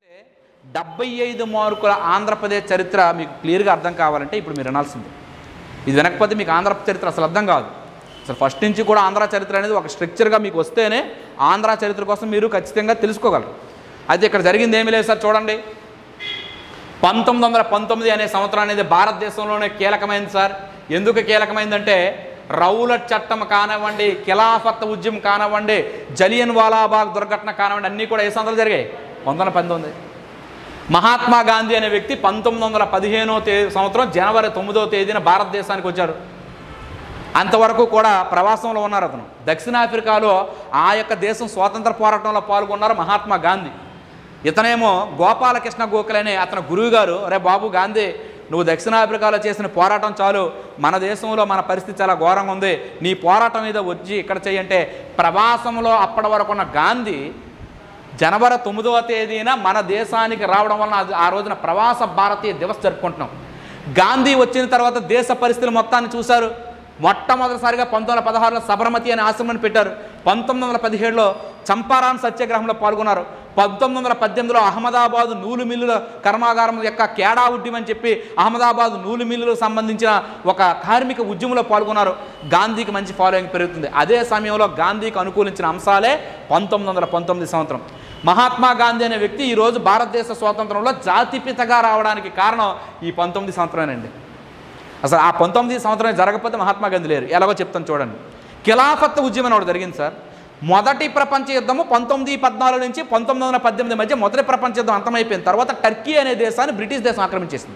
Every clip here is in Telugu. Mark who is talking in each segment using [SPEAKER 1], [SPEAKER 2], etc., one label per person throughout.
[SPEAKER 1] డెబ్బై ఐదు మార్కుల ఆంధ్రప్రదేశ్ చరిత్ర మీకు క్లియర్గా అర్థం కావాలంటే ఇప్పుడు మీరు వినాల్సిందే ఇది వినకపోతే మీకు ఆంధ్ర చరిత్ర అసలు అర్థం కాదు అసలు ఫస్ట్ నుంచి కూడా ఆంధ్ర చరిత్ర అనేది ఒక స్ట్రక్చర్గా మీకు వస్తేనే ఆంధ్ర చరిత్ర కోసం మీరు ఖచ్చితంగా తెలుసుకోగలరు అయితే ఇక్కడ జరిగింది ఏమీ లేదు సార్ చూడండి పంతొమ్మిది వందల పంతొమ్మిది అనే సంవత్సరం అనేది భారతదేశంలోనే కీలకమైంది సార్ ఎందుకు కీలకమైందంటే రౌలట్ చట్టం కానివ్వండి ఖిలాఫత్ ఉద్యమం కానివ్వండి జలియన్ వాలాబాగ్ దుర్ఘటన కానివ్వండి అన్నీ కూడా ఏ సంవత్సరాలు జరిగాయి పంతొమ్మిది వందల పంతొమ్మిది మహాత్మా గాంధీ అనే వ్యక్తి పంతొమ్మిది వందల పదిహేనో తేదీ సంవత్సరం జనవరి తొమ్మిదవ తేదీన భారతదేశానికి వచ్చారు అంతవరకు కూడా ప్రవాసంలో ఉన్నారు అతను దక్షిణాఫ్రికాలో ఆ యొక్క దేశం స్వాతంత్ర పోరాటంలో పాల్గొన్నారు మహాత్మా గాంధీ ఇతనేమో గోపాలకృష్ణ గోఖలే అనే అతని గురువు గారు అరే బాబు గాంధీ నువ్వు దక్షిణాఫ్రికాలో చేసిన పోరాటం చాలు మన దేశంలో మన పరిస్థితి చాలా ఘోరంగా ఉంది నీ పోరాటం మీద వచ్చి ఇక్కడ చేయంటే ప్రవాసంలో అప్పటి వరకు ఉన్న గాంధీ జనవరి తొమ్మిదవ తేదీన మన దేశానికి రావడం వలన అది ఆ రోజున ప్రవాస భారతీయ దివస్ జరుపుకుంటున్నాం గాంధీ వచ్చిన తర్వాత దేశ పరిస్థితులు మొత్తాన్ని చూశారు మొట్టమొదటిసారిగా పంతొమ్మిది వందల పదహారులో సబర్మతి అనే ఆశ్రమాన్ని పెట్టారు పంతొమ్మిది వందల పదిహేడులో చంపారాన్ సత్యాగ్రహంలో పాల్గొన్నారు పంతొమ్మిది వందల పద్దెనిమిదిలో అహ్మదాబాద్ నూలు మిల్లుల కర్మాగారం యొక్క కేడా ఉద్యమం అని చెప్పి అహ్మదాబాద్ నూలు మిల్లులకు సంబంధించిన ఒక కార్మిక ఉద్యమంలో పాల్గొన్నారు గాంధీకి మంచి ఫాలోయింగ్ పెరుగుతుంది అదే సమయంలో గాంధీకి అనుకూలించిన అంశాలే పంతొమ్మిది వందల పంతొమ్మిది సంవత్సరం మహాత్మా గాంధీ అనే వ్యక్తి ఈరోజు భారతదేశ స్వాతంత్రంలో జాతిపితగా రావడానికి కారణం ఈ పంతొమ్మిది సంవత్సరమేనండి అసలు ఆ పంతొమ్మిది సంవత్సరం జరగకపోతే మహాత్మా గాంధీ లేరు ఎలాగో చెప్తాను చూడండి ఖిలాఫత్ ఉద్యమం ఒకటి జరిగింది సార్ మొదటి ప్రపంచ యుద్ధము పంతొమ్మిది పద్నాలుగు నుంచి పంతొమ్మిది వందల పద్దెనిమిది మధ్య మొదటి ప్రపంచ యుద్ధం అంతమైపోయింది తర్వాత టర్కీ అనే దేశాన్ని బ్రిటిష్ దేశం ఆక్రమించేసింది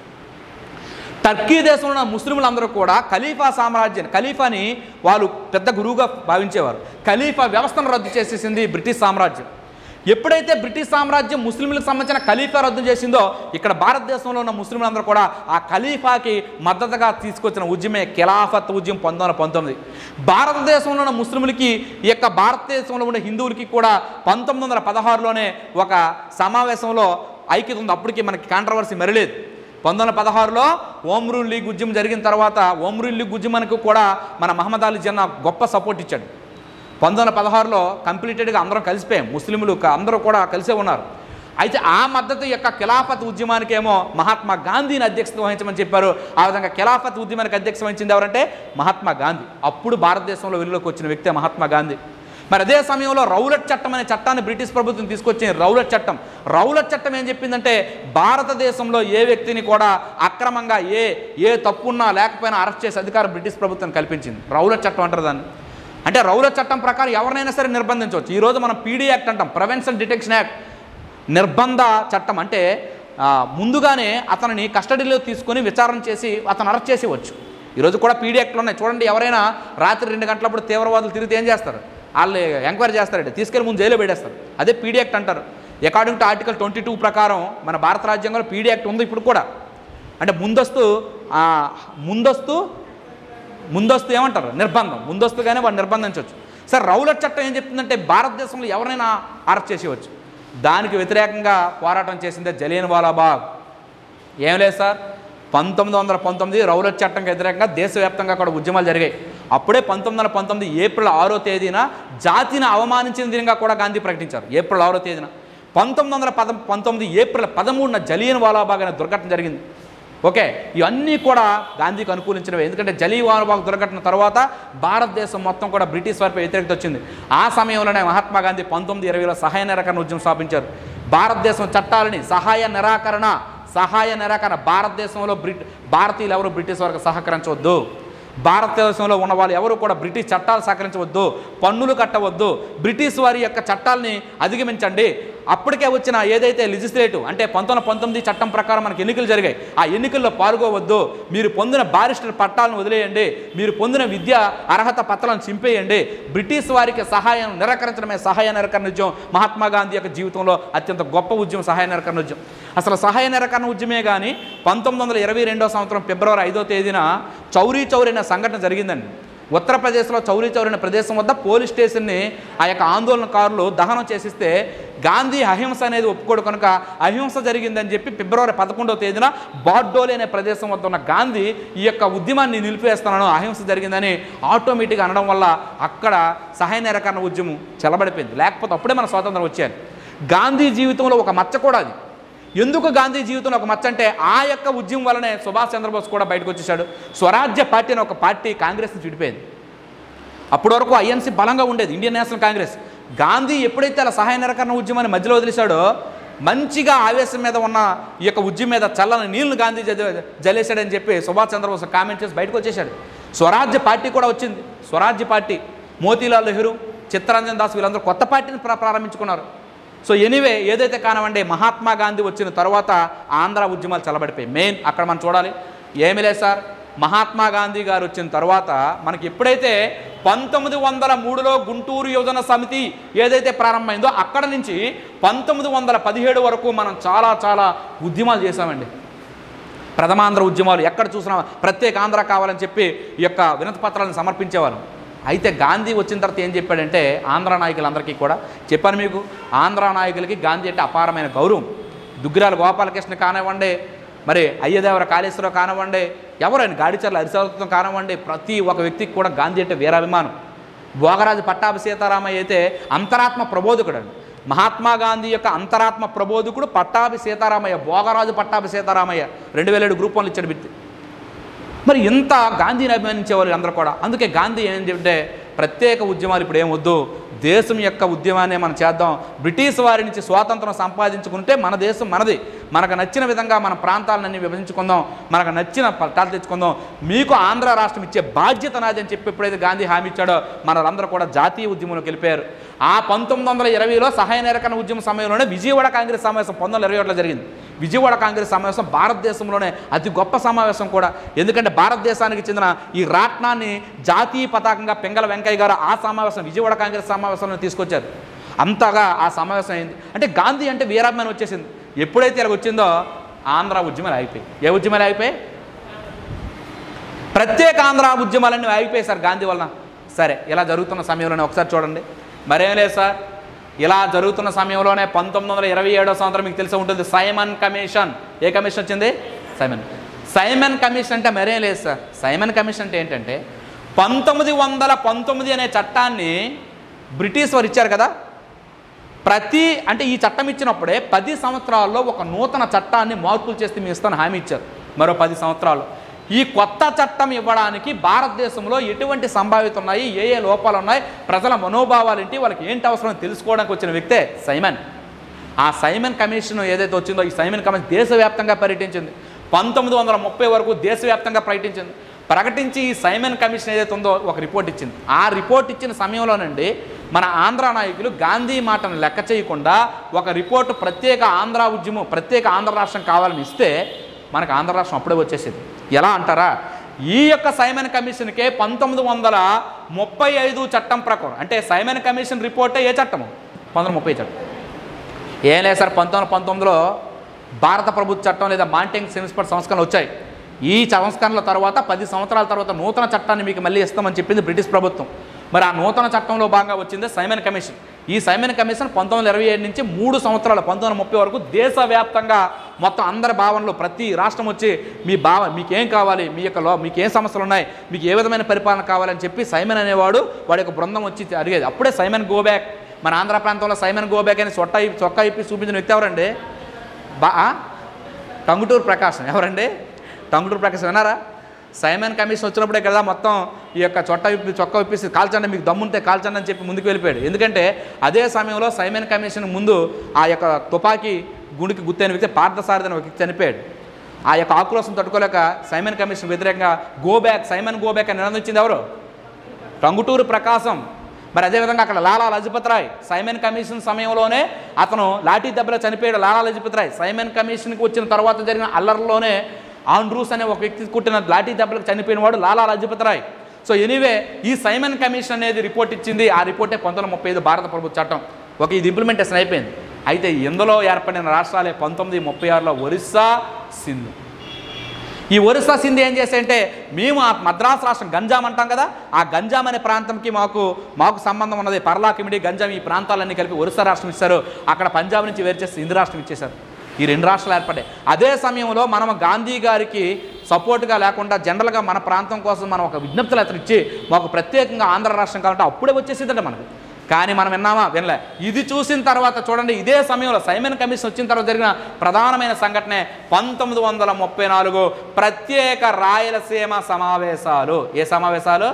[SPEAKER 1] టర్కీ దేశంలో ఉన్న ముస్లింలందరూ కూడా ఖలీఫా సామ్రాజ్యం ఖలీఫాని వాళ్ళు పెద్ద గురువుగా భావించేవారు ఖలీఫా వ్యవస్థను రద్దు చేసేసింది బ్రిటిష్ సామ్రాజ్యం ఎప్పుడైతే బ్రిటిష్ సామ్రాజ్యం ముస్లింలకు సంబంధించిన ఖలీఫా రద్దు చేసిందో ఇక్కడ భారతదేశంలో ఉన్న ముస్లింలందరూ కూడా ఆ ఖలీఫాకి మద్దతుగా తీసుకొచ్చిన ఉద్యమే ఖిలాఫత్ ఉద్యమం పంతొమ్మిది వందల పంతొమ్మిది భారతదేశంలో ఉన్న ముస్లింలకి ఈ యొక్క భారతదేశంలో ఉన్న హిందువులకి కూడా పంతొమ్మిది వందల పదహారులోనే ఒక సమావేశంలో ఐక్యత ఉంది అప్పటికి మనకి కాంట్రవర్సీ మరలేదు పంతొమ్మిది వందల పదహారులో ఓమ్రూన్ లీగ్ ఉద్యమం జరిగిన తర్వాత ఓమ్రూన్ లీగ్ ఉద్యమానికి కూడా మన మహమ్మద్ అలీ జిన్నా గొప్ప సపోర్ట్ ఇచ్చాడు పంతొమ్మిది వందల పదహారులో కంప్లీటెడ్గా అందరం కలిసిపోయాం ముస్లింలు క- అందరూ కూడా కలిసే ఉన్నారు అయితే ఆ మద్దతు యొక్క ఖిలాఫత్ ఉద్యమానికేమో మహాత్మా గాంధీని అధ్యక్షత వహించమని చెప్పారు ఆ విధంగా ఖిలాఫత్ ఉద్యమానికి అధ్యక్షత వహించింది ఎవరంటే మహాత్మా గాంధీ అప్పుడు భారతదేశంలో వెలుగులోకి వచ్చిన వ్యక్తే మహాత్మా గాంధీ మరి అదే సమయంలో రౌలట్ చట్టం అనే చట్టాన్ని బ్రిటిష్ ప్రభుత్వం తీసుకొచ్చింది రౌలట్ చట్టం రౌలట్ చట్టం ఏం చెప్పిందంటే భారతదేశంలో ఏ వ్యక్తిని కూడా అక్రమంగా ఏ ఏ తప్పున్నా లేకపోయినా అరెస్ట్ చేసే అధికారం బ్రిటిష్ ప్రభుత్వం కల్పించింది రౌలట్ చట్టం అంటారు దాన్ని అంటే రౌలట్ చట్టం ప్రకారం ఎవరినైనా సరే నిర్బంధించవచ్చు ఈరోజు మనం పీడీ యాక్ట్ అంటాం ప్రివెన్షన్ డిటెక్షన్ యాక్ట్ నిర్బంధ చట్టం అంటే ఆ, ముందుగానే అతనిని కస్టడీలో తీసుకొని విచారణ చేసి అతను అరెస్ట్ చేసేవచ్చు ఈరోజు కూడా పీడీ యాక్ట్లు ఉన్నాయి చూడండి ఎవరైనా రాత్రి రెండు గంటలప్పుడు తీవ్రవాదులు తిరిగితే ఏం చేస్తారు వాళ్ళు ఎంక్వైరీ చేస్తారండి తీసుకెళ్ళి ముందు జైలు పెట్టేస్తారు అదే పీడీ యాక్ట్ అంటారు according to article twenty two ప్రకారం మన భారత రాజ్యాంగంలో పీడీ యాక్ట్ ఉంది ఇప్పుడు కూడా అంటే ముందస్తు ఆ, ముందస్తు ముందస్తు ఏమంటారు నిర్బంధం ముందస్తుగానే వాడు నిర్బంధించవచ్చు సార్ రౌలట్ చట్టం ఏం చెప్తుందంటే భారతదేశంలో ఎవరైనా అరెస్ట్ చేసేవచ్చు దానికి వ్యతిరేకంగా పోరాటం చేసిందే జలియన్ వాలాబాగ్ ఏం లేదు సార్ పంతొమ్మిది వందల పంతొమ్మిది రౌలట్ చట్టంకి వ్యతిరేకంగా దేశవ్యాప్తంగా కూడా ఉద్యమాలు జరిగాయి అప్పుడే పంతొమ్మిది వందల పంతొమ్మిది ఏప్రిల్ ఆరో తేదీన జాతిని అవమానించిన దినంగా కూడా గాంధీ ప్రకటించారు ఏప్రిల్ ఆరో తేదీన పంతొమ్మిది వందల పద పంతొమ్మిది ఏప్రిల్ పదమూడున జలియన్ వాలాబాగ్ అనే దుర్ఘటన జరిగింది ఓకే ఇవన్నీ కూడా గాంధీకి అనుకూలించినవి ఎందుకంటే జలీవానుబాగ్ దుర్ఘటన తర్వాత భారతదేశం మొత్తం కూడా బ్రిటిష్ వారిపై వ్యతిరేకత వచ్చింది ఆ సమయంలోనే మహాత్మా గాంధీ పంతొమ్మిది ఇరవైలో సహాయ నిరాకరణ ఉద్యమం స్థాపించారు భారతదేశం చట్టాలని సహాయ నిరాకరణ సహాయ నిరాకరణ భారతదేశంలో బ్రిట్ భారతీయులు ఎవరు బ్రిటిష్ వారికి సహకరించవద్దు భారతదేశంలో ఉన్న వాళ్ళు ఎవరు కూడా బ్రిటిష్ చట్టాలు సహకరించవద్దు పన్నులు కట్టవద్దు బ్రిటిష్ వారి యొక్క చట్టాలని అధిగమించండి అప్పటికే వచ్చిన ఏదైతే లెజిస్లేటివ్ అంటే పంతొమ్మిది పంతొమ్మిది చట్టం ప్రకారం మనకి ఎన్నికలు జరిగాయి ఆ ఎన్నికల్లో పాల్గొవద్దు మీరు పొందిన బారిస్టర్ పట్టాలను వదిలేయండి మీరు పొందిన విద్య అర్హత పత్రాలను చింపేయండి బ్రిటిష్ వారికి సహాయం నిరాకరించడమే సహాయ నిరాకరణ ఉద్యమం మహాత్మా గాంధీ యొక్క జీవితంలో అత్యంత గొప్ప ఉద్యమం సహాయ నిరాకరణ ఉద్యమం అసలు సహాయ నిరాకరణ ఉద్యమే కానీ పంతొమ్మిది వందల ఇరవై రెండో సంవత్సరం ఫిబ్రవరి ఐదో తేదీన చౌరీ చౌరీ అనే సంఘటన జరిగిందండి ఉత్తరప్రదేశ్లో చౌరీ చౌరీ అనే ప్రదేశం వద్ద పోలీస్ స్టేషన్ని ఆ యొక్క ఆందోళనకారులు దహనం చేసిస్తే గాంధీ అహింస అనేది ఒప్పుకోడు కనుక అహింస జరిగిందని చెప్పి ఫిబ్రవరి పదకొండవ తేదీన బార్డోలి అనే ప్రదేశం వద్ద ఉన్న గాంధీ ఈ యొక్క ఉద్యమాన్ని నిలిపేస్తున్నాను అహింస జరిగిందని ఆటోమేటిక్గా అనడం వల్ల అక్కడ సహాయ నిరాకరణ ఉద్యమం చెలబడిపోయింది లేకపోతే అప్పుడే మన స్వాతంత్రం వచ్చేది గాంధీ జీవితంలో ఒక మచ్చ కూడా అది ఎందుకు గాంధీ జీవితంలో ఒక మచ్చ అంటే ఆ యొక్క ఉద్యమం వల్లనే సుభాష్ చంద్రబోస్ కూడా బయటకు వచ్చేసాడు స్వరాజ్య పార్టీ అనే ఒక పార్టీ కాంగ్రెస్ నుంచి విడిపోయింది అప్పటి వరకు ఐఎన్సీ బలంగా ఉండేది ఇండియన్ నేషనల్ కాంగ్రెస్ గాంధీ ఎప్పుడైతే అలా సహాయ నిరాకరణ ఉద్యమాన్ని మధ్యలో వదిలేశాడో మంచిగా ఆవేశం మీద ఉన్న ఈ యొక్క ఉద్యమం మీద చల్లని నీళ్లు గాంధీ జ- జల్లేశాడని చెప్పి సుభాష్ చంద్రబోస్ కామెంట్ చేసి బయటకు వచ్చేసాడు స్వరాజ్య పార్టీ కూడా వచ్చింది స్వరాజ్య పార్టీ మోతీలాల్ నెహ్రూ చిత్తరంజన్ దాస్ వీళ్ళందరూ కొత్త పార్టీని ప్రా- ప్రారంభించుకున్నారు సో ఎనీవే ఏదైతే కానివ్వండి మహాత్మా గాంధీ వచ్చిన తర్వాత ఆంధ్ర ఉద్యమాలు చల్లబడిపోయాయి మెయిన్ అక్కడ మనం చూడాలి ఏమీ లేదు సార్ మహాత్మా గాంధీ గారు వచ్చిన తర్వాత మనకి ఎప్పుడైతే పంతొమ్మిది వందల మూడులో గుంటూరు యువజన సమితి ఏదైతే ప్రారంభమైందో అక్కడ నుంచి పంతొమ్మిది వందల పదిహేడు వరకు మనం చాలా చాలా ఉద్యమాలు చేశామండి ప్రథమాంధ్ర ఉద్యమాలు ఎక్కడ చూసినా ప్రత్యేక ఆంధ్ర కావాలని చెప్పి ఈ యొక్క వినతి పత్రాలను సమర్పించేవారు అయితే గాంధీ వచ్చిన తర్వాత ఏం చెప్పాడంటే ఆంధ్ర నాయకులందరికీ కూడా చెప్పాను మీకు ఆంధ్ర నాయకులకి గాంధీ అంటే అపారమైన గౌరవం దుగ్గిరాల గోపాలకృష్ణ కానివ్వండి మరి అయ్యదేవర కాళేశ్వరరావు కానివ్వండి ఎవరైనా గాడిచర్ల హరిసరత్వం కానివ్వండి ప్రతి ఒక్క వ్యక్తికి కూడా గాంధీ అంటే వీరాభిమానం భోగరాజు పట్టాభి సీతారామయ్య అయితే అంతరాత్మ ప్రబోధకుడు అండి మహాత్మా గాంధీ యొక్క అంతరాత్మ ప్రబోధకుడు పట్టాభి సీతారామయ్య భోగరాజు పట్టాభి సీతారామయ్య రెండు వేల ఏడు గ్రూప్ వన్లు ఇచ్చాడు బిత్తి మరి ఇంత గాంధీని అభిమానించే వాళ్ళు అందరూ కూడా అందుకే గాంధీ ఏంటంటే ప్రత్యేక ఉద్యమాలు ఇప్పుడు ఏమొద్దు దేశం యొక్క ఉద్యమాన్ని మనం చేద్దాం బ్రిటిష్ వారి నుంచి స్వాతంత్రం సంపాదించుకుంటే మన దేశం మనది మనకు నచ్చిన విధంగా మన ప్రాంతాలన్నీ విభజించుకుందాం మనకు నచ్చిన పట్టాలు తెచ్చుకుందాం మీకు ఆంధ్ర రాష్ట్రం ఇచ్చే బాధ్యత నాది అని చెప్పి ఎప్పుడైతే గాంధీ హామీ ఇచ్చాడో మనలందరూ కూడా జాతీయ ఉద్యమంలోకి వెళ్ళిపోయారు ఆ పంతొమ్మిది వందల ఇరవైలో సహాయ నిరకరణ ఉద్యమ సమయంలోనే విజయవాడ కాంగ్రెస్ సమావేశం పంతొమ్మిది వందల ఇరవై ఒకటిలో జరిగింది విజయవాడ కాంగ్రెస్ సమావేశం భారతదేశంలోనే అతి గొప్ప సమావేశం కూడా ఎందుకంటే భారతదేశానికి చెందిన ఈ రాట్నాన్ని జాతీయ పతాకంగా పెంగళ వెంకయ్య గారు ఆ సమావేశం విజయవాడ కాంగ్రెస్ సమావేశంలో తీసుకొచ్చారు అంతగా ఆ సమావేశం అయింది అంటే గాంధీ అంటే వీరాభిమానం వచ్చేసింది ఎప్పుడైతే ఇలా వచ్చిందో ఆంధ్ర ఉద్యమాలు ఆగిపోయి ఏ ఉద్యమాలు ఆగిపోయి ప్రత్యేక ఆంధ్ర ఉద్యమాలన్నీ ఆగిపోయాయి సార్ గాంధీ వలన సరే ఇలా జరుగుతున్న సమయంలోనే ఒకసారి చూడండి మరేం లేదు సార్ ఇలా జరుగుతున్న సమయంలోనే పంతొమ్మిది వందల ఇరవై ఏడో సంవత్సరం మీకు తెలిసి ఉంటుంది సైమన్ కమిషన్ ఏ కమిషన్ వచ్చింది సైమన్ సైమన్ కమిషన్ అంటే మరేం లేదు సార్ సైమన్ కమిషన్ అంటే ఏంటంటే పంతొమ్మిది వందల పంతొమ్మిది అనే చట్టాన్ని బ్రిటిష్ వారు ఇచ్చారు కదా ప్రతి అంటే ఈ చట్టం ఇచ్చినప్పుడే పది సంవత్సరాల్లో ఒక నూతన చట్టాన్ని మార్పులు చేస్తే మీ ఇస్తాను హామీ ఇచ్చారు మరో పది సంవత్సరాలు ఈ కొత్త చట్టం ఇవ్వడానికి భారతదేశంలో ఎటువంటి సంభావ్యత ఉన్నాయి ఏ ఏ లోపాలు ఉన్నాయి ప్రజల మనోభావాలు ఏంటి వాళ్ళకి ఏంటి అవసరం తెలుసుకోవడానికి వచ్చిన వ్యక్తే సైమన్ ఆ సైమన్ కమిషన్ ఏదైతే వచ్చిందో ఈ సైమన్ కమిషన్ దేశవ్యాప్తంగా పర్యటించింది పంతొమ్మిది వందల ముప్పై వరకు దేశవ్యాప్తంగా ప్రకటించింది ప్రకటించి ఈ సైమన్ కమిషన్ ఏదైతే ఉందో ఒక రిపోర్ట్ ఇచ్చింది ఆ రిపోర్ట్ ఇచ్చిన సమయంలోనండి మన ఆంధ్ర నాయకులు గాంధీ మాటను లెక్క చేయకుండా ఒక రిపోర్టు ప్రత్యేక ఆంధ్ర ఉద్యమం ప్రత్యేక ఆంధ్ర రాష్ట్రం కావాలని ఇస్తే మనకు ఆంధ్ర రాష్ట్రం అప్పుడే వచ్చేసేది ఎలా అంటారా ఈ యొక్క సైమన్ కమిషన్కే పంతొమ్మిది వందల ముప్పై ఐదు చట్టం ప్రకారం అంటే సైమన్ కమిషన్ రిపోర్టే ఏ చట్టము పంతొమ్మిది ముప్పై చట్టం ఏం లేదు సార్ పంతొమ్మిది వందల పంతొమ్మిదిలో భారత ప్రభుత్వ చట్టం లేదా మాంటింగ్ సెన్స్పర్ సంస్కరణలు వచ్చాయి ఈ సంస్కరణల తర్వాత పది సంవత్సరాల తర్వాత నూతన చట్టాన్ని మీకు మళ్ళీ ఇస్తామని చెప్పింది బ్రిటిష్ ప్రభుత్వం మరి ఆ నూతన చట్టంలో భాగంగా వచ్చింది సైమన్ కమిషన్ ఈ సైమన్ కమిషన్ పంతొమ్మిది వందల ఇరవై ఏడు నుంచి మూడు సంవత్సరాలు పంతొమ్మిది వందల ముప్పై వరకు దేశవ్యాప్తంగా మొత్తం అందరి భావనలో ప్రతి రాష్ట్రం వచ్చి మీ భావ మీకేం కావాలి మీ యొక్క లో మీకు ఏం సమస్యలు ఉన్నాయి మీకు ఏ విధమైన పరిపాలన కావాలని చెప్పి సైమన్ అనేవాడు వాడి యొక్క బృందం వచ్చి అడిగేది అప్పుడే సైమన్ గోబ్యాక్ మన ఆంధ్ర ప్రాంతంలో సైమన్ గోబ్యాక్ అని చొట్టా ఇప్పి- చొక్కా ఇప్పి చూపించిన వ్యక్తి ఎవరండి బా ఆ? టంగుటూరు ప్రకాశం ఎవరండి టంగుటూరు ప్రకాశం విన్నారా సైమన్ కమిషన్ వచ్చినప్పుడే కదా మొత్తం ఈ యొక్క చొట్ట విప్పి చొక్కా విప్పేసి కాల్చండి మీకు దమ్ముంటే కాల్చండి అని చెప్పి ముందుకు వెళ్ళిపోయాడు ఎందుకంటే అదే సమయంలో సైమన్ కమిషన్ ముందు ఆ యొక్క తుపాకీ గుండికి గుర్తైన వ్యక్తి పార్థసారథి అనే ఒక వ్యక్తి చనిపోయాడు ఆ యొక్క ఆక్రోశం తట్టుకోలేక సైమన్ కమిషన్ వ్యతిరేకంగా go back Simon go back అని నినందించింది ఎవరు టంగుటూరు ప్రకాశం మరి అదేవిధంగా అక్కడ లాలా లజపత్ రాయ్ సైమన్ కమిషన్ సమయంలోనే అతను లాఠీ దెబ్బలో చనిపోయాడు లాలా లజపత్ రాయ్ సైమన్ కమిషన్కి వచ్చిన తర్వాత జరిగిన అల్లర్లోనే ఆండ్రూస్ అనే ఒక వ్యక్తి కుట్టిన లాఠీ దెబ్బలకు చనిపోయిన వాడు లాలా లజపత్ రాయ్ సో ఎనీవే ఈ సైమన్ కమిషన్ అనేది రిపోర్ట్ ఇచ్చింది ఆ రిపోర్టే పంతొమ్మిది వందల ముప్పై ఐదు భారత ప్రభుత్వ చట్టం ఒక ఇది ఇంప్లిమెంటేషన్ అయిపోయింది అయితే ఇందులో ఏర్పడిన రాష్ట్రాలే పంతొమ్మిది ముప్పై ఆరులో ఒరిస్సా సింధు ఈ ఒరిస్సా సింధు ఏం చేశాయంటే మేము ఆ మద్రాసు రాష్ట్రం గంజాం అంటాం కదా ఆ గంజాం అనే ప్రాంతంకి మాకు మాకు సంబంధం ఉన్నది పర్లాకిమిడి గంజాం ఈ ప్రాంతాలన్నీ కలిపి ఒరిస్సా రాష్ట్రం ఇస్తారు అక్కడ పంజాబ్ నుంచి వేరు చేసి హిందూ రాష్ట్రం ఇచ్చేశారు ఈ రెండు రాష్ట్రాలు ఏర్పడ్డాయి అదే సమయంలో మనం గాంధీ గారికి సపోర్ట్గా లేకుండా జనరల్గా మన ప్రాంతం కోసం మనం ఒక విజ్ఞప్తి లెటర్ ఇచ్చి మాకు ప్రత్యేకంగా ఆంధ్ర రాష్ట్రం కావాలంటే అప్పుడే వచ్చేసిందంట మనకు కానీ మనం విన్నామా వినలే ఇది చూసిన తర్వాత చూడండి ఇదే సమయంలో సైమన్ కమిషన్ వచ్చిన తర్వాత జరిగిన ప్రధానమైన సంఘటనే పంతొమ్మిది వందల ముప్పై నాలుగు ప్రత్యేక రాయలసీమ సమావేశాలు ఏ సమావేశాలు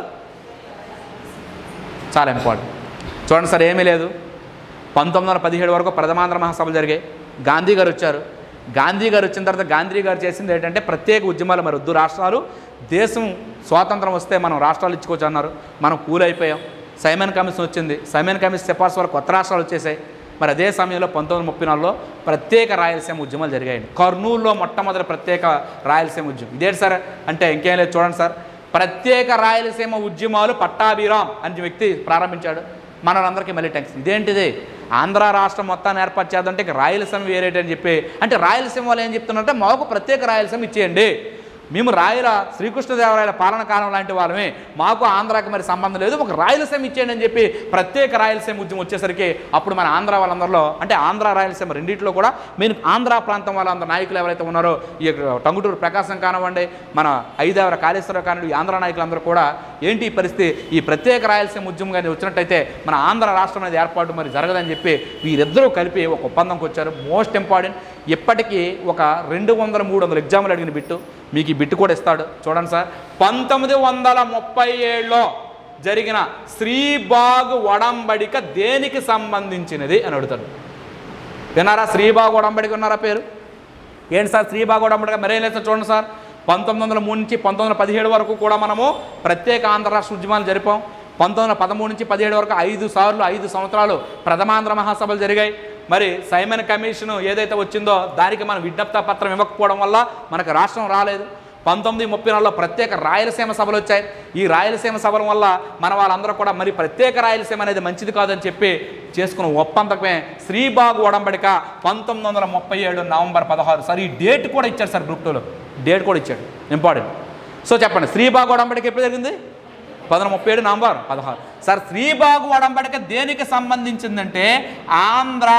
[SPEAKER 1] చాలా ఇంపార్టెంట్ చూడండి సార్ ఏమీ లేదు పంతొమ్మిది వందల పదిహేడు వరకు ప్రథమాంధ్ర మహాసభలు జరిగాయి గాంధీ గారు వచ్చారు గాంధీ గారు వచ్చిన తర్వాత గాంధీ గారు చేసింది ఏంటంటే ప్రత్యేక ఉద్యమాలు మరి వద్దు రాష్ట్రాలు దేశం స్వాతంత్రం వస్తే మనం రాష్ట్రాలు ఇచ్చుకోవచ్చు అన్నారు మనం కూలైపోయాం సైమన్ కమిషన్ వచ్చింది సైమన్ కమిషన్ సిఫార్సు వరకు కొత్త రాష్ట్రాలు వచ్చేసాయి మరి అదే సమయంలో పంతొమ్మిది ముప్పై నాలుగులో ప్రత్యేక రాయలసీమ ఉద్యమాలు జరిగాయండి కర్నూలులో మొట్టమొదటి ప్రత్యేక రాయలసీమ ఉద్యమం ఇదేంటి సార్ అంటే ఇంకేం లేదు చూడండి సార్ ప్రత్యేక రాయలసీమ ఉద్యమాలు పట్టాభిరామ్ అనే వ్యక్తి ప్రారంభించాడు మనలందరికీ మళ్ళీ టెన్షన్ ఇదేంటిది ఆంధ్ర రాష్ట్రం మొత్తాన్ని ఏర్పాటు చేద్దంటే ఇక రాయలసీమ వేరేటి అని చెప్పి అంటే రాయలసీమ వాళ్ళు ఏం చెప్తున్నారంటే మాకు ప్రత్యేక రాయలసీమ ఇచ్చేయండి మేము రాయల శ్రీకృష్ణదేవరాయల పాలన కాలం లాంటి వాళ్ళమే మాకు ఆంధ్రాకి మరి సంబంధం లేదు ఒక రాయలసీమ ఇచ్చేయండి అని చెప్పి ప్రత్యేక రాయలసీమ ఉద్యమం వచ్చేసరికి అప్పుడు మన ఆంధ్ర వాళ్ళందరిలో అంటే ఆంధ్ర రాయలసీమ రెండింటిలో కూడా మేము ఆంధ్ర ప్రాంతం వాళ్ళందరూ నాయకులు ఎవరైతే ఉన్నారో ఈ టంగుటూరు ప్రకాశం కానివ్వండి మన ఐదేవర కాళేశ్వరరావు కానివ్వండి ఈ ఆంధ్ర నాయకులందరూ కూడా ఏంటి ఈ పరిస్థితి ఈ ప్రత్యేక రాయలసీమ ఉద్యమం కానీ వచ్చినట్టయితే మన ఆంధ్ర రాష్ట్రం అనేది ఏర్పాటు మరి జరగదని చెప్పి వీరిద్దరూ కలిపి ఒక ఒప్పందంకి వచ్చారు మోస్ట్ ఇంపార్టెంట్ ఇప్పటికీ ఒక రెండు వందల మూడు వందల ఎగ్జామ్లు అడిగిన బిట్టు మీకు ఈ బిట్టు కూడా ఇస్తాడు చూడండి సార్ పంతొమ్మిది వందల ముప్పై ఏడులో జరిగిన శ్రీబాగ్ ఒడంబడిక దేనికి సంబంధించినది అని అడుగుతాడు విన్నారా శ్రీబాగ్ ఒడంబడిక ఉన్నారా పేరు ఏంటి సార్ శ్రీబాగ్ ఒడంబడిక మరేం లేదు సార్ చూడండి సార్ పంతొమ్మిది వందల మూడు నుంచి పంతొమ్మిది వందల పదిహేడు వరకు కూడా మనము ప్రత్యేక ఆంధ్ర రాష్ట్ర ఉద్యమాలు జరిపాం పంతొమ్మిది వందల పదమూడు నుంచి పదిహేడు వరకు ఐదు సార్లు ఐదు సంవత్సరాలు ప్రథమాంధ్ర మహాసభలు జరిగాయి మరి సైమన్ కమిషన్ ఏదైతే వచ్చిందో దానికి మనం విజ్ఞప్త పత్రం ఇవ్వకపోవడం వల్ల మనకు రాష్ట్రం రాలేదు పంతొమ్మిది ముప్పై నాలుగులో ప్రత్యేక రాయలసీమ సభలు వచ్చాయి ఈ రాయలసీమ సభల వల్ల మన వాళ్ళందరూ కూడా మరి ప్రత్యేక రాయలసీమ అనేది మంచిది కాదని చెప్పి చేసుకున్న ఒప్పందకమే శ్రీబాగు ఒడంబడిక పంతొమ్మిది వందల ముప్పై ఏడు నవంబర్ పదహారు సార్ ఈ డేట్ కూడా ఇచ్చారు సార్ గ్రూప్ టూలో డేట్ కూడా ఇచ్చాడు ఇంపార్టెంట్ సో చెప్పండి శ్రీబాగు ఒడంబడిక ఎప్పుడు జరిగింది పంతొమ్మిది ముప్పై ఏడు నవంబర్ పదహారు సార్ శ్రీబాగు ఒడంబడిక దేనికి సంబంధించిందంటే ఆంధ్ర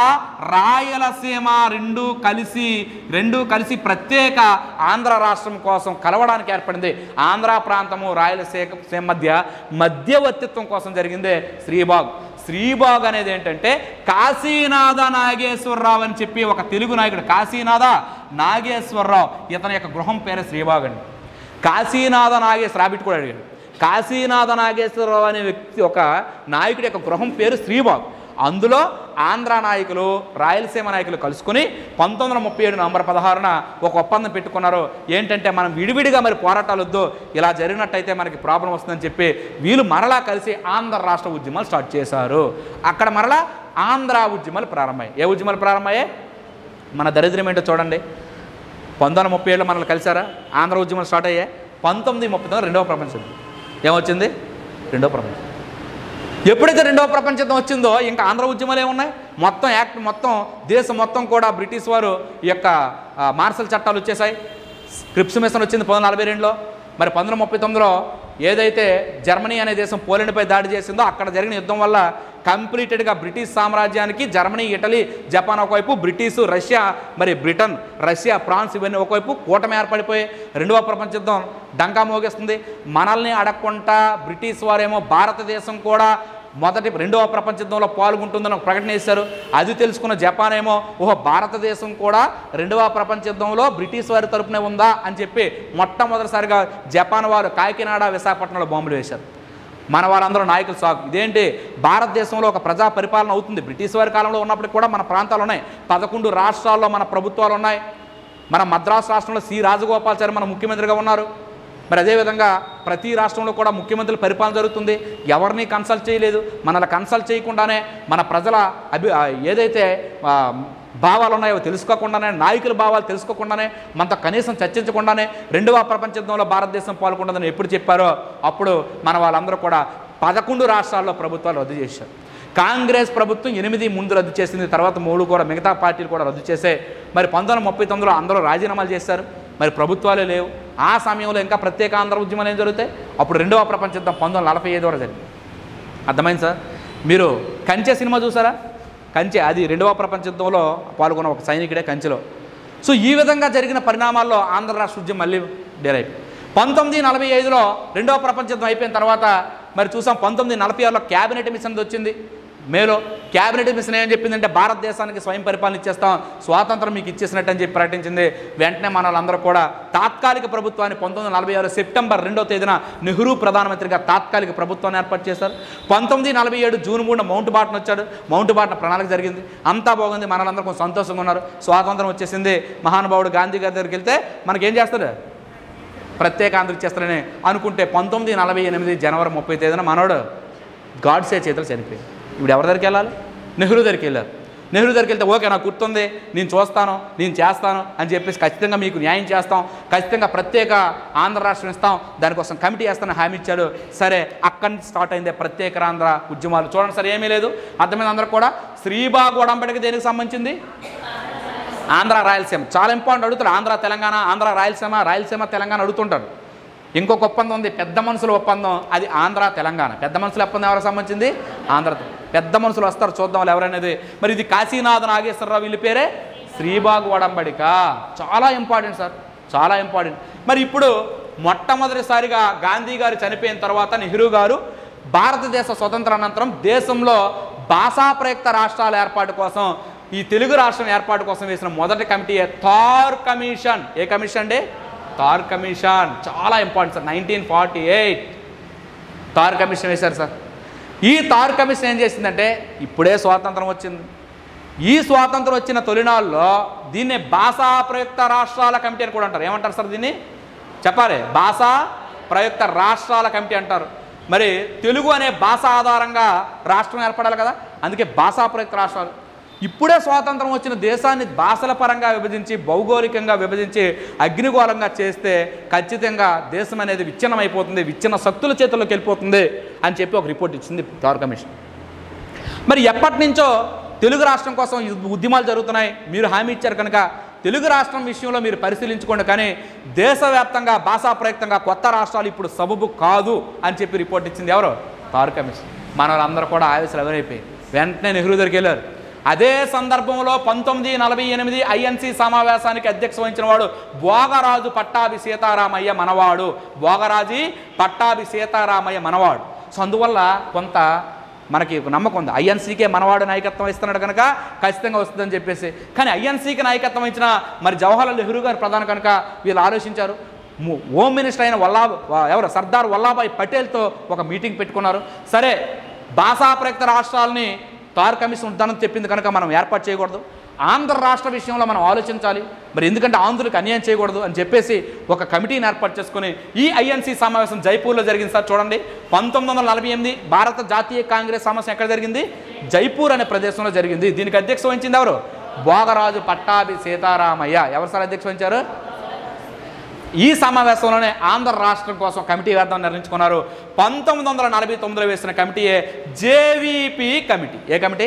[SPEAKER 1] రాయలసీమ రెండు కలిసి రెండు కలిసి ప్రత్యేక ఆంధ్ర రాష్ట్రం కోసం కలవడానికి ఏర్పడింది ఆంధ్ర ప్రాంతము రాయలసీమ మధ్య మధ్యవర్తిత్వం కోసం జరిగిందే శ్రీబాగ్ శ్రీబాగ్ అనేది ఏంటంటే కాశీనాథ నాగేశ్వరరావు అని చెప్పి ఒక తెలుగు నాయకుడు కాశీనాథ నాగేశ్వరరావు ఇతని యొక్క గృహం పేరే శ్రీబాగ్ అండి కాశీనాథ నాగేశ్వర రాబిట్ కూడా అడిగాడు కాశీనాథ నాగేశ్వరరావు అనే వ్యక్తి ఒక నాయకుడి యొక్క గృహం పేరు శ్రీబాగ్ అందులో ఆంధ్ర నాయకులు రాయలసీమ నాయకులు కలుసుకుని పంతొమ్మిది వందల ముప్పై ఏడు నవంబర్ పదహారున ఒక ఒప్పందం పెట్టుకున్నారు ఏంటంటే మనం విడివిడిగా మరి పోరాటాలు వద్దు ఇలా జరిగినట్టయితే మనకి ప్రాబ్లం వస్తుందని చెప్పి వీళ్ళు మరలా కలిసి ఆంధ్ర రాష్ట్ర ఉద్యమాలు స్టార్ట్ చేశారు అక్కడ మరలా ఆంధ్ర ఉద్యమాలు ప్రారంభమయ్యాయి ఏ ఉద్యమాలు ప్రారంభమయ్యాయి మన దరిద్రం ఏంటో చూడండి పంతొమ్మిది వందల ముప్పై ఏళ్ళు మనల్ని కలిసారా ఆంధ్ర ఉద్యమాలు స్టార్ట్ అయ్యాయి పంతొమ్మిది ముప్పై తొమ్మిది రెండవ ప్రపంచ యుద్ధం ఏమొచ్చింది రెండవ ప్రపంచం ఎప్పుడైతే రెండవ ప్రపంచ యుద్ధం వచ్చిందో ఇంకా ఆంధ్ర ఉద్యమాలు ఏమున్నాయి మొత్తం యాక్ట్ మొత్తం దేశం మొత్తం కూడా బ్రిటిష్ వారు ఈ యొక్క ఆ, మార్షల్ చట్టాలు వచ్చేసాయి క్రిప్స్ మిషన్ వచ్చింది పంతొమ్మిది నలభై రెండులో మరి పంతొమ్మిది ముప్పై తొమ్మిదిలో ఏదైతే జర్మనీ అనే దేశం పోలాండ్పై దాడి చేసిందో అక్కడ జరిగిన యుద్ధం వల్ల కంప్లీటెడ్గా బ్రిటిష్ సామ్రాజ్యానికి జర్మనీ ఇటలీ జపాన్ ఒకవైపు బ్రిటిష్ రష్యా మరి బ్రిటన్ రష్యా ఫ్రాన్స్ ఇవన్నీ ఒకవైపు కూటమి ఏర్పడిపోయి రెండవ ప్రపంచ యుద్ధం డంకా మోగిస్తుంది మనల్ని అడగకుండా బ్రిటిష్ వారేమో భారతదేశం కూడా మొదటి రెండవ ప్రపంచ యుద్ధంలో పాల్గొంటుందని ఒక ప్రకటన చేశారు అది తెలుసుకున్న జపాన్ ఏమో ఓహో భారతదేశం కూడా రెండవ ప్రపంచ యుద్ధంలో బ్రిటిష్ వారి తరపునే ఉందా అని చెప్పి మొట్టమొదటిసారిగా జపాన్ వారు కాకినాడ విశాఖపట్నంలో బాంబులు వేశారు మన వారందరూ నాయకులు సాగు ఇదేంటి భారతదేశంలో ఒక ప్రజా పరిపాలన అవుతుంది బ్రిటిష్ వారి కాలంలో ఉన్నప్పటికీ కూడా మన ప్రాంతాలు ఉన్నాయి పదకొండు రాష్ట్రాల్లో మన ప్రభుత్వాలు ఉన్నాయి మన మద్రాసు రాష్ట్రంలో సి రాజగోపాల్చారి మన ముఖ్యమంత్రిగా ఉన్నారు మరి అదేవిధంగా ప్రతి రాష్ట్రంలో కూడా ముఖ్యమంత్రుల పరిపాలన జరుగుతుంది ఎవరిని కన్సల్ట్ చేయలేదు మనల్ని కన్సల్ట్ చేయకుండానే మన ప్రజల అభి ఆ, ఏదైతే ఆ, భావాలు ఉన్నాయో తెలుసుకోకుండానే నాయకుల భావాలు తెలుసుకోకుండానే మనతో కనీసం చర్చించకుండానే రెండవ ప్రపంచ యుద్ధంలో భారతదేశం పాల్గొంటుందని ఎప్పుడు చెప్పారో అప్పుడు మన వాళ్ళందరూ కూడా పదకొండు రాష్ట్రాల్లో ప్రభుత్వాలు రద్దు చేశారు కాంగ్రెస్ ప్రభుత్వం ఎనిమిది ముందు రద్దు చేసింది తర్వాత మూడు కూడా మిగతా పార్టీలు కూడా రద్దు చేసే మరి పంతొమ్మిది వందల ముప్పై తొమ్మిదిలో అందరూ రాజీనామాలు చేశారు మరి ప్రభుత్వాలే లేవు ఆ సమయంలో ఇంకా ప్రత్యేక ఆంధ్ర ఉద్యమాలు ఏం జరుగుతాయి అప్పుడు రెండవ ప్రపంచ యుద్ధం పంతొమ్మిది వందల నలభై ఐదు వరకు జరిగింది అర్థమైంది సార్ మీరు కంచె సినిమా చూసారా కంచె అది రెండవ ప్రపంచ యుద్ధంలో పాల్గొన్న ఒక సైనికుడే కంచెలో సో ఈ విధంగా జరిగిన పరిణామాల్లో ఆంధ్ర రాష్ట్ర ఉద్యమం మళ్ళీ డేరైపోయింది పంతొమ్మిది నలభై ఐదులో రెండవ ప్రపంచ యుద్ధం అయిపోయిన తర్వాత మరి చూసాం పంతొమ్మిది నలభై ఆరులో క్యాబినెట్ మిషన్ వచ్చింది మేలో క్యాబినెట్ మిషన్ ఏం చెప్పిందంటే భారతదేశానికి స్వయం పరిపాలన ఇచ్చేస్తాం స్వాతంత్రం మీకు ఇచ్చేసినట్టు అని చెప్పి ప్రకటించింది వెంటనే మన వాళ్ళందరూ కూడా తాత్కాలిక ప్రభుత్వాన్ని పంతొమ్మిది వందల నలభై ఆరు సెప్టెంబర్ రెండో తేదీన నెహ్రూ ప్రధానమంత్రిగా తాత్కాలిక ప్రభుత్వాన్ని ఏర్పాటు చేశారు పంతొమ్మిది నలభై ఏడు జూన్ మూడున మౌంట్ బాటన్ వచ్చాడు మౌంట్ బాటన్ ప్రణాళిక జరిగింది అంతా బాగుంది మన వాళ్ళందరూ కొంచెం సంతోషంగా ఉన్నారు స్వాతంత్రం వచ్చేసింది మహానుభావుడు గాంధీ గారి దగ్గరికి వెళ్తే మనకేం చేస్తారు ప్రత్యేక ఆంధ్రకి చేస్తారని అనుకుంటే పంతొమ్మిది నలభై ఎనిమిది జనవరి ముప్పై తేదీన మనోడు గాడ్సే చేతులు చనిపోయింది ఇప్పుడు ఎవరి దగ్గరికి వెళ్ళాలి నెహ్రూ దగ్గరికి వెళ్ళారు నెహ్రూ దగ్గరికి వెళ్తే ఓకే నాకు గుర్తుంది నేను చూస్తాను నేను చేస్తాను అని చెప్పేసి ఖచ్చితంగా మీకు న్యాయం చేస్తాం ఖచ్చితంగా ప్రత్యేక ఆంధ్ర రాష్ట్రం ఇస్తాం దానికోసం కమిటీ వేస్తానని హామీ ఇచ్చాడు సరే అక్కడి నుంచి స్టార్ట్ అయిందే ప్రత్యేక ఆంధ్ర ఉద్యమాలు చూడండి సరే ఏమీ లేదు అర్థమైంది అందరూ కూడా శ్రీబాగ్ ఉడంబడికి దేనికి సంబంధించింది ఆంధ్ర రాయలసీమ చాలా ఇంపార్టెంట్ అడుగుతారు ఆంధ్ర తెలంగాణ ఆంధ్ర రాయలసీమ రాయలసీమ తెలంగాణ అడుగుతుంటారు ఇంకొక ఒప్పందం ఉంది పెద్ద మనుషుల ఒప్పందం అది ఆంధ్ర తెలంగాణ పెద్ద మనుషుల ఒప్పందం ఎవరికి సంబంధించింది ఆంధ్ర పెద్ద మనుషులు వస్తారు చూద్దాం వాళ్ళు ఎవరనేది మరి ఇది కాశీనాథ నాగేశ్వరరావు వీళ్ళ పేరే శ్రీబాగు వడంబడిక చాలా ఇంపార్టెంట్ సార్ చాలా ఇంపార్టెంట్ మరి ఇప్పుడు మొట్టమొదటిసారిగా గాంధీ గారు చనిపోయిన తర్వాత నెహ్రూ గారు భారతదేశ స్వతంత్ర అనంతరం దేశంలో భాషా ప్రయుక్త రాష్ట్రాల ఏర్పాటు కోసం ఈ తెలుగు రాష్ట్రం ఏర్పాటు కోసం వేసిన మొదటి కమిటీ థార్ కమిషన్ ఏ కమిషన్ అండి థార్ కమిషన్ చాలా important sir nineteen forty eight Dhar commission వేశారు సార్ ఈ థార్ కమిషన్ ఏం చేసిందంటే ఇప్పుడే స్వాతంత్రం వచ్చింది ఈ స్వాతంత్రం వచ్చిన తొలినాళ్ళలో దీన్ని భాషా ప్రయుక్త రాష్ట్రాల కమిటీ అని కూడా అంటారు ఏమంటారు సార్ దీన్ని చెప్పాలి భాషా ప్రయుక్త రాష్ట్రాల కమిటీ అంటారు మరి తెలుగు అనే భాష ఆధారంగా రాష్ట్రం ఏర్పడాలి కదా అందుకే భాషా ప్రయుక్త రాష్ట్రాలు ఇప్పుడే స్వాతంత్రం వచ్చిన దేశాన్ని భాషల పరంగా విభజించి భౌగోళికంగా విభజించి అగ్నిగోళంగా చేస్తే ఖచ్చితంగా దేశం అనేది విచ్ఛిన్నమైపోతుంది విచ్ఛిన్న శక్తుల చేతుల్లోకి వెళ్ళిపోతుంది అని చెప్పి ఒక రిపోర్ట్ ఇచ్చింది పవర్ కమిషన్ మరి ఎప్పటి నుంచో తెలుగు రాష్ట్రం కోసం ఈ ఉద్యమాలు జరుగుతున్నాయి మీరు హామీ ఇచ్చారు కనుక తెలుగు రాష్ట్రం విషయంలో మీరు పరిశీలించుకోండి కానీ దేశవ్యాప్తంగా భాషా ప్రయుక్తంగా కొత్త రాష్ట్రాలు ఇప్పుడు సబబు కాదు అని చెప్పి రిపోర్ట్ ఇచ్చింది ఎవరు తారు కమిషన్ మన వాళ్ళందరూ కూడా ఆవేశాలు ఎవరైపోయి వెంటనే నెహ్రూ దగ్గరికి వెళ్ళారు అదే సందర్భంలో పంతొమ్మిది నలభై ఎనిమిది ఐఎన్సి సమావేశానికి అధ్యక్ష వహించిన వాడు భోగరాజు పట్టాభి సీతారామయ్య మనవాడు భోగరాజు పట్టాభి సీతారామయ్య మనవాడు సో అందువల్ల కొంత మనకి ఒక నమ్మకం ఉంది ఐఎన్సీకే మనవాడు నాయకత్వం ఇస్తున్నాడు కనుక ఖచ్చితంగా వస్తుందని చెప్పేసి కానీ ఐఎన్సీకి నాయకత్వం ఇచ్చిన మరి జవహర్లాల్ నెహ్రూ గారు ప్రధాన కనుక వీళ్ళు ఆలోచించారు ము- హోమ్ మినిస్టర్ అయిన వల్లా వా- ఎవరు సర్దార్ వల్లాభాయ్ పటేల్తో ఒక మీటింగ్ పెట్టుకున్నారు సరే భాషా ప్రయుక్త రాష్ట్రాలని తార్ కమిషన్ ఉందని చెప్పింది కనుక మనం ఏర్పాటు చేయకూడదు ఆంధ్ర రాష్ట్ర విషయంలో మనం ఆలోచించాలి మరి ఎందుకంటే ఆంధ్రులకు అన్యాయం చేయకూడదు అని చెప్పేసి ఒక కమిటీని ఏర్పాటు చేసుకుని ఈ ఐఎన్సీ సమావేశం జైపూర్లో జరిగింది సార్ చూడండి పంతొమ్మిది వందల నలభై ఎనిమిది భారత జాతీయ కాంగ్రెస్ సమావేశం ఎక్కడ జరిగింది జైపూర్ అనే ప్రదేశంలో జరిగింది దీనికి అధ్యక్ష వహించింది ఎవరు భోగరాజు పట్టాభి సీతారామయ్య ఎవరు సార్ అధ్యక్ష వహించారు ఈ సమావేశంలోనే ఆంధ్ర రాష్ట్రం కోసం కమిటీ వేద్దాం నిర్ణయించుకున్నారు పంతొమ్మిది వందల నలభై తొమ్మిదిలో వేసిన కమిటీయే జేవీపీ కమిటీ ఏ కమిటీ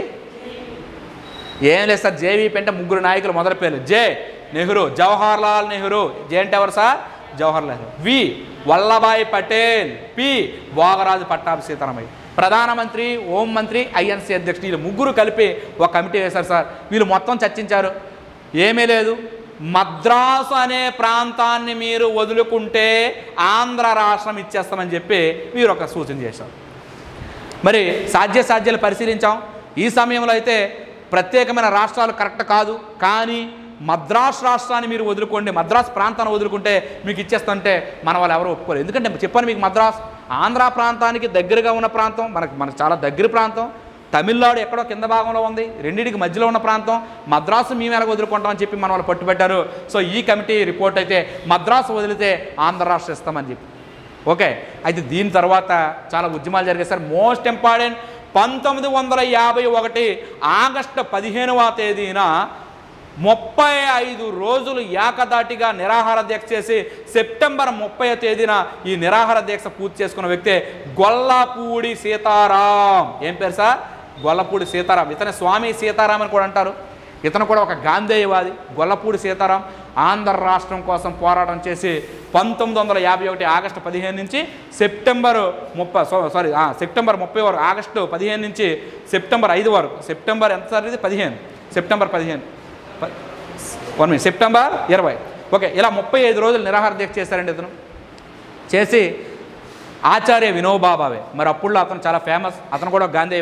[SPEAKER 1] ఏం లేదు సార్ జేవీపీ అంటే ముగ్గురు నాయకులు మొదటి పేర్లు జే నెహ్రూ జవహర్లాల్ నెహ్రూ జే అంటే ఎవరు sir Jawaharlal Nehru V Vallabhbhai Patel P Bhogaraju Pattabhi Sitaramayya ప్రధానమంత్రి హోం మంత్రి ఐఎన్సీ అధ్యక్షుడు వీళ్ళు ముగ్గురు కలిపి ఒక కమిటీ వేశారు సార్ వీళ్ళు మొత్తం చర్చించారు ఏమీ లేదు మద్రాసు అనే ప్రాంతాన్ని మీరు వదులుకుంటే ఆంధ్ర రాష్ట్రం ఇచ్చేస్తామని చెప్పి మీరు ఒక సూచన చేశారు మరి సాధ్యాసాధ్యాలు పరిశీలించాం ఈ సమయంలో అయితే ప్రత్యేకమైన రాష్ట్రాలు కరెక్ట్ కాదు కానీ మద్రాస్ రాష్ట్రాన్ని మీరు వదులుకోండి మద్రాస్ ప్రాంతాన్ని వదులుకుంటే మీకు ఇచ్చేస్తుంటే మన వాళ్ళు ఎవరు ఒప్పుకోలేదు ఎందుకంటే చెప్పాను మీకు మద్రాస్ ఆంధ్ర ప్రాంతానికి దగ్గరగా ఉన్న ప్రాంతం మనకు మనకు చాలా దగ్గర ప్రాంతం తమిళనాడు ఎక్కడో కింద భాగంలో ఉంది రెండింటికి మధ్యలో ఉన్న ప్రాంతం మద్రాసు మేము ఎలాగ వదులుకుంటామని చెప్పి మన వాళ్ళు పట్టుబట్టారు సో ఈ కమిటీ రిపోర్ట్ అయితే మద్రాసు వదిలితే ఆంధ్ర రాష్ట్రం ఇస్తామని చెప్పి ఓకే అయితే దీని తర్వాత చాలా ఉద్యమాలు జరిగాయి సార్ మోస్ట్ ఇంపార్టెంట్ పంతొమ్మిది వందల యాభై ఒకటి ఆగస్టు పదిహేనవ తేదీన ముప్పై ఐదు రోజులు ఏకదాటిగా నిరాహార దీక్ష చేసి సెప్టెంబర్ ముప్పై తేదీన ఈ నిరాహార దీక్ష పూర్తి చేసుకున్న వ్యక్తే గొల్లపూడి సీతారాం ఏం పేరు సార్ గొల్లపూడి సీతారాం ఇతని స్వామి సీతారాం అని కూడా అంటారు ఇతను కూడా ఒక గాంధేయవాది గొల్లపూడి సీతారాం ఆంధ్ర రాష్ట్రం కోసం పోరాటం చేసి పంతొమ్మిది వందల యాభై ఒకటి ఆగస్టు పదిహేను నుంచి సెప్టెంబర్ ముప్పై సారీ సెప్టెంబర్ ముప్పై వరకు ఆగస్టు పదిహేను నుంచి సెప్టెంబర్ ఐదు వరకు సెప్టెంబర్ ఎంత సార్ ఇది పదిహేను సెప్టెంబర్ పదిహేను ప- వన్ మినిట్ సెప్టెంబర్ ఇరవై ఓకే ఇలా ముప్పై ఐదు రోజులు నిరాహార దీక్ష చేశారండి ఇతను చేసి ఆచార్య వినోబా భావే మరి అప్పుడులో అతను చాలా ఫేమస్ అతను కూడా ఒక గాంధేయవాది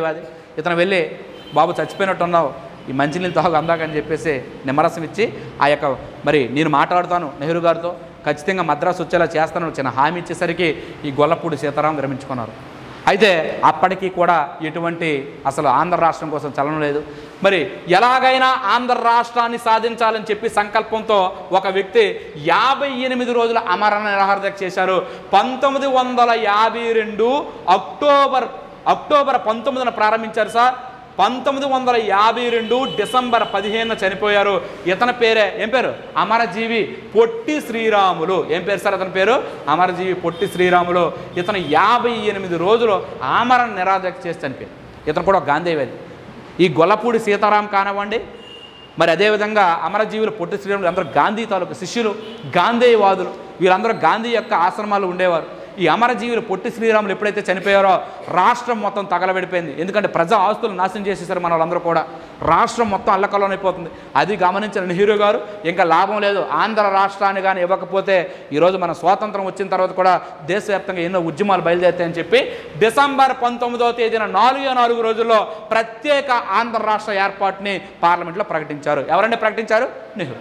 [SPEAKER 1] ఇతను వెళ్ళి బాబు చచ్చిపోయినట్టు ఉన్నావు ఈ మంచినీళ్ళు తాగు అందాకని చెప్పేసి నిమ్మరసం ఇచ్చి ఆ యొక్క మరి నేను మాట్లాడుతాను నెహ్రూ గారితో ఖచ్చితంగా మద్రాసు వచ్చేలా చేస్తాను చిన్న హామీ ఇచ్చేసరికి ఈ గొల్లపూడి సీతారాం విరమించుకున్నారు అయితే అప్పటికి కూడా ఎటువంటి అసలు ఆంధ్ర రాష్ట్రం కోసం చలనం లేదు మరి ఎలాగైనా ఆంధ్ర రాష్ట్రాన్ని సాధించాలని చెప్పి సంకల్పంతో ఒక వ్యక్తి యాభై ఎనిమిది రోజుల అమరణ నిరాహార చేశారు పంతొమ్మిది వందల యాభై రెండు అక్టోబర్ అక్టోబర్ పంతొమ్మిదిన ప్రారంభించారు సార్ పంతొమ్మిది వందల యాభై రెండు డిసెంబర్ పదిహేనున చనిపోయారు ఇతని పేరే ఏం పేరు అమరజీవి పొట్టి శ్రీరాములు ఏం పేరు సార్ అతని పేరు అమరజీవి పొట్టి శ్రీరాములు ఇతను యాభై ఎనిమిది రోజులు ఆమరణ నిరాధక చేసి చనిపోయారు ఇతను కూడా ఒక గాంధీవాది ఈ గొల్లపూడి సీతారాం కానివ్వండి మరి అదేవిధంగా అమరజీవులు పొట్టి శ్రీరాములు అందరూ గాంధీ తాలూకు శిష్యులు గాంధీవాదులు వీళ్ళందరూ గాంధీ యొక్క ఆశ్రమాలు ఉండేవారు ఈ అమరజీవులు పొట్టి శ్రీరాములు ఎప్పుడైతే చనిపోయారో రాష్ట్రం మొత్తం తగలబడిపోయింది ఎందుకంటే ప్రజా ఆస్తులు నాశనం చేసేసారు మన వాళ్ళందరూ కూడా రాష్ట్రం మొత్తం అల్లకల్లోనైపోతుంది అది గమనించిన నెహ్రూ గారు ఇంకా లాభం లేదు ఆంధ్ర రాష్ట్రాన్ని కానీ ఇవ్వకపోతే ఈరోజు మన స్వాతంత్రం వచ్చిన తర్వాత కూడా దేశవ్యాప్తంగా ఎన్నో ఉద్యమాలు బయలుదేరుతాయని చెప్పి డిసెంబర్ పంతొమ్మిదవ తేదీన నాలుగు నాలుగు రోజుల్లో ప్రత్యేక ఆంధ్ర రాష్ట్ర ఏర్పాటుని పార్లమెంట్లో ప్రకటించారు ఎవరండి ప్రకటించారు నెహ్రూ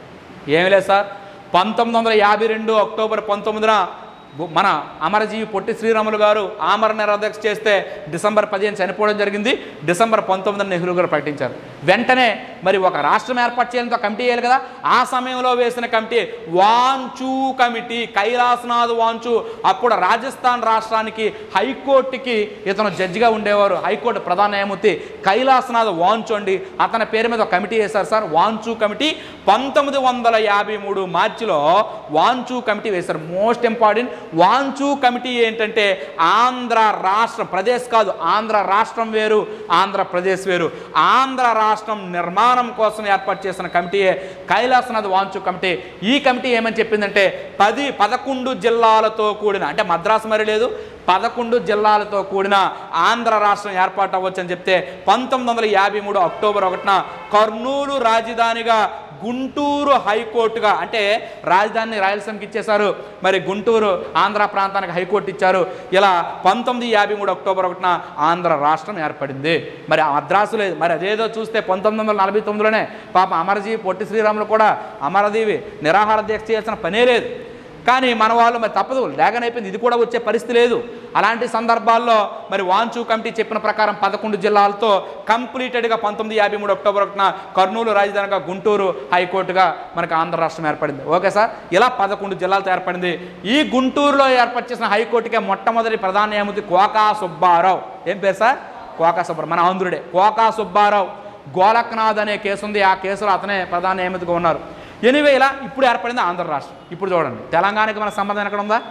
[SPEAKER 1] ఏమి లేదు సార్ పంతొమ్మిది వందల యాభై రెండు అక్టోబర్ పంతొమ్మిదిన గు- మన అమరజీవి పొట్టి శ్రీరాములు గారు ఆమరణ నిరాదక్ష చేస్తే డిసెంబర్ పదిహేను చనిపోవడం జరిగింది డిసెంబర్ పంతొమ్మిదిన నెహ్రూ గారు ప్రకటించారు వెంటనే మరి ఒక రాష్ట్రం ఏర్పాటు చేయాలంటే ఒక కమిటీ వేయాలి కదా ఆ సమయంలో వేసిన కమిటీ వాంచూ కమిటీ కైలాసనాథ్ వాంచు అప్పుడు రాజస్థాన్ రాష్ట్రానికి హైకోర్టుకి ఇతను జడ్జిగా ఉండేవారు హైకోర్టు ప్రధాన న్యాయమూర్తి కైలాసనాథ్ వాంచు అండి అతని పేరు మీద ఒక కమిటీ వేశారు సార్ వాంచు కమిటీ పంతొమ్మిది వందల యాభై మూడు మార్చిలో వాంచు కమిటీ వేశారు మోస్ట్ ఇంపార్టెంట్ వాంచు కమిటీ ఏంటంటే ఆంధ్ర రాష్ట్రం ప్రదేశ్ కాదు ఆంధ్ర రాష్ట్రం వేరు ఆంధ్రప్రదేశ్ వేరు ఆంధ్ర రాష్ట్రం నిర్మాణం కోసం ఏర్పాటు చేసిన కమిటీయే కైలాసనాథ్ వాంచు కమిటీ ఈ కమిటీ ఏమని చెప్పిందంటే పది పదకొండు జిల్లాలతో కూడిన అంటే మద్రాసు మరి లేదు పదకొండు జిల్లాలతో కూడిన ఆంధ్ర రాష్ట్రం ఏర్పాటు అవ్వచ్చు అని చెప్తే పంతొమ్మిది వందల యాభై మూడు అక్టోబర్ ఒకటిన కర్నూలు రాజధానిగా గుంటూరు హైకోర్టుగా అంటే రాజధానిని రాయలసీమకి ఇచ్చేశారు మరి గుంటూరు ఆంధ్ర ప్రాంతానికి హైకోర్టు ఇచ్చారు ఇలా పంతొమ్మిది యాభై మూడు అక్టోబర్ ఒకటిన ఆంధ్ర రాష్ట్రం ఏర్పడింది మరి ఆ మద్రాసు లేదు మరి అదేదో చూస్తే పంతొమ్మిది వందల నలభై తొమ్మిదిలోనే పాప అమరజీవి పొట్టి శ్రీరాములు కూడా అమరదేవి నిరాహార దీక్ష చేయాల్సిన పనే లేదు కానీ మన వాళ్ళు మరి తప్పదు డ్యాగన్ అయిపోయింది ఇది కూడా వచ్చే పరిస్థితి లేదు అలాంటి సందర్భాల్లో మరి వాంచు కమిటీ చెప్పిన ప్రకారం పదకొండు జిల్లాలతో కంప్లీటెడ్గా పంతొమ్మిది యాభై మూడు అక్టోబర్ ఒకటిన కర్నూలు రాజధానిగా గుంటూరు హైకోర్టుగా మనకు ఆంధ్ర రాష్ట్రం ఏర్పడింది ఓకే సార్ ఇలా పదకొండు జిల్లాలతో ఏర్పడింది ఈ గుంటూరులో ఏర్పాటు చేసిన హైకోర్టుకే మొట్టమొదటి ప్రధాన న్యాయమూర్తి కోకా సుబ్బారావు ఏం పేరు సార్ కోకా సుబ్బారావు మన ఆంధ్రుడే కోకా సుబ్బారావు గోలక్నాథ్ అనే కేసు ఉంది ఆ కేసులో అతనే ప్రధాన న్యాయమూర్తిగా ఉన్నారు ఎనివే ఇలా ఇప్పుడు ఏర్పడింది ఆంధ్ర రాష్ట్రం ఇప్పుడు చూడండి తెలంగాణకి మన సంబంధం ఎక్కడ ఉందా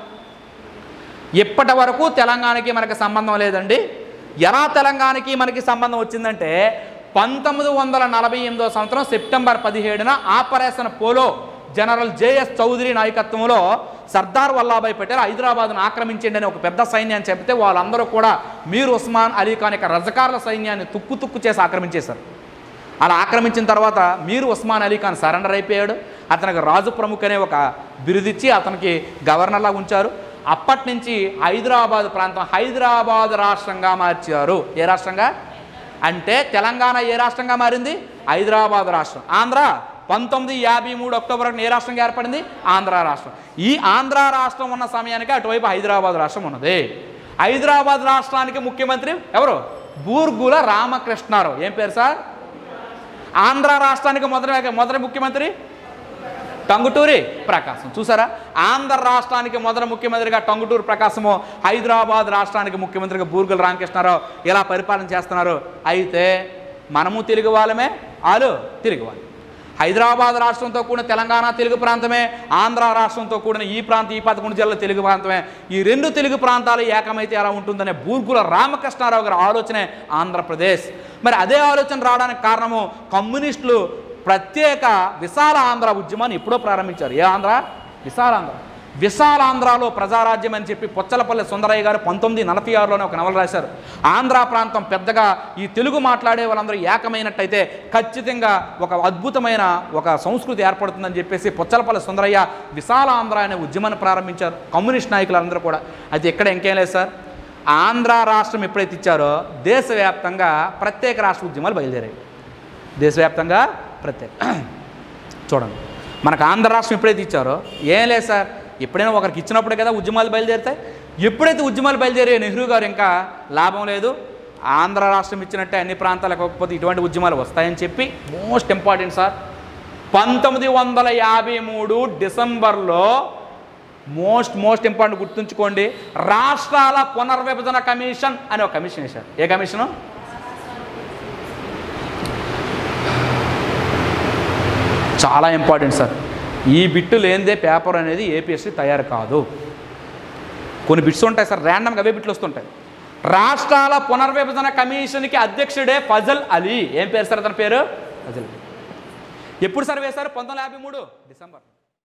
[SPEAKER 1] ఇప్పటి వరకు తెలంగాణకి మనకి సంబంధం లేదండి ఎలా తెలంగాణకి మనకి సంబంధం వచ్చిందంటే పంతొమ్మిది వందల నలభై ఎనిమిదో సంవత్సరం సెప్టెంబర్ పదిహేడున operation polo general JS Chaudhari నాయకత్వంలో సర్దార్ వల్లాభాయ్ పటేల్ హైదరాబాద్ను ఆక్రమించండి అని ఒక పెద్ద సైన్యాన్ని చెబితే వాళ్ళందరూ కూడా మీర్ ఉస్మాన్ అలీ ఖాన్ యొక్క రజకార్ల సైన్యాన్ని తుక్కు తుక్కు చేసి ఆక్రమించేశారు అలా ఆక్రమించిన తర్వాత మీరు ఉస్మాన్ అలీ ఖాన్ సరెండర్ అయిపోయాడు అతనికి రాజు ప్రముఖ్ అనే ఒక బిరుదిచ్చి అతనికి గవర్నర్లా ఉంచారు అప్పటి నుంచి హైదరాబాద్ ప్రాంతం హైదరాబాద్ రాష్ట్రంగా మార్చారు ఏ రాష్ట్రంగా అంటే తెలంగాణ ఏ రాష్ట్రంగా మారింది హైదరాబాద్ రాష్ట్రం ఆంధ్ర పంతొమ్మిది యాభై మూడు అక్టోబర్ ఒకటిన ఏ రాష్ట్రంగా ఏర్పడింది ఆంధ్ర రాష్ట్రం ఈ ఆంధ్ర రాష్ట్రం ఉన్న సమయానికి అటువైపు హైదరాబాద్ రాష్ట్రం ఉన్నది హైదరాబాద్ రాష్ట్రానికి ముఖ్యమంత్రి ఎవరు బూర్గుల రామకృష్ణారావు ఏం పేరు సార్ ఆంధ్ర రాష్ట్రానికి మొదటి మొదటి ముఖ్యమంత్రి టంగుటూరి ప్రకాశం చూసారా ఆంధ్ర రాష్ట్రానికి మొదటి ముఖ్యమంత్రిగా టంగుటూరి ప్రకాశము హైదరాబాద్ రాష్ట్రానికి ముఖ్యమంత్రిగా బూర్గుల రామకృష్ణారావు ఇలా పరిపాలన చేస్తున్నారు అయితే మనము తెలుగు వాళ్ళమే వాళ్ళు తెలుగు వాళ్ళు హైదరాబాద్ రాష్ట్రంతో కూడిన తెలంగాణ తెలుగు ప్రాంతమే ఆంధ్ర రాష్ట్రంతో కూడిన ఈ ప్రాంతం ఈ పదకొండు జిల్లాల తెలుగు ప్రాంతమే ఈ రెండు తెలుగు ప్రాంతాలు ఏకమైతే ఎలా ఉంటుందనే బూర్గుల రామకృష్ణారావు గారి ఆలోచనే ఆంధ్రప్రదేశ్ మరి అదే ఆలోచన రావడానికి కారణము కమ్యూనిస్టులు ప్రత్యేక విశాల ఆంధ్ర ఉద్యమాన్ని ఎప్పుడో ప్రారంభించారు ఏ ఆంధ్ర విశాలాంధ్ర విశాలాంధ్రలో ప్రజారాజ్యం అని చెప్పి పొచ్చలపల్లి సుందరయ్య గారు పంతొమ్మిది నలభై ఆరులోనే ఒక నవల రాశారు ఆంధ్ర ప్రాంతం పెద్దగా ఈ తెలుగు మాట్లాడే వాళ్ళందరూ ఏకమైనట్టయితే ఖచ్చితంగా ఒక అద్భుతమైన ఒక సంస్కృతి ఏర్పడుతుందని చెప్పేసి పొచ్చలపల్లి సుందరయ్య విశాలాంధ్ర అనే ఉద్యమాన్ని ప్రారంభించారు కమ్యూనిస్ట్ నాయకులందరూ కూడా అది ఎక్కడ ఇంకేం లేదు సార్ ఆంధ్ర రాష్ట్రం ఎప్పుడైతే ఇచ్చారో దేశవ్యాప్తంగా ప్రత్యేక రాష్ట్ర ఉద్యమాలు బయలుదేరాయి దేశవ్యాప్తంగా ప్రత్యేక చూడండి మనకు ఆంధ్ర రాష్ట్రం ఎప్పుడైతే ఇచ్చారో ఏం లేదు సార్ ఎప్పుడైనా ఒకరికి ఇచ్చినప్పుడే కదా ఉద్యమాలు బయలుదేరుతాయి ఎప్పుడైతే ఉద్యమాలు బయలుదేరే నెహ్రూ గారు ఇంకా లాభం లేదు ఆంధ్ర రాష్ట్రం ఇచ్చినట్టే అన్ని ప్రాంతాలకు కాకపోతే ఇటువంటి ఉద్యమాలు వస్తాయని చెప్పి మోస్ట్ ఇంపార్టెంట్ సార్ పంతొమ్మిది వందల యాభై మూడు డిసెంబర్లో మోస్ట్ మోస్ట్ ఇంపార్టెంట్ గుర్తుంచుకోండి రాష్ట్రాల పునర్విభజన కమిషన్ అని ఒక కమిషన్ వేశారు ఏ కమిషను చాలా ఇంపార్టెంట్ సార్ ఈ బిట్టు లేనిదే పేపర్ అనేది ఏపీఎస్సీ తయారు కాదు కొన్ని బిట్స్ ఉంటాయి సార్ ర్యాండమ్గా అవే బిట్లు వస్తుంటాయి రాష్ట్రాల పునర్విభజన కమిషన్కి అధ్యక్షుడే ఫజల్ అలీ ఏం పేరు సార్ అతని పేరు ఫజల్ అలీ ఎప్పుడు సార్ వేశారు పంతొమ్మిది యాభై మూడు డిసెంబర్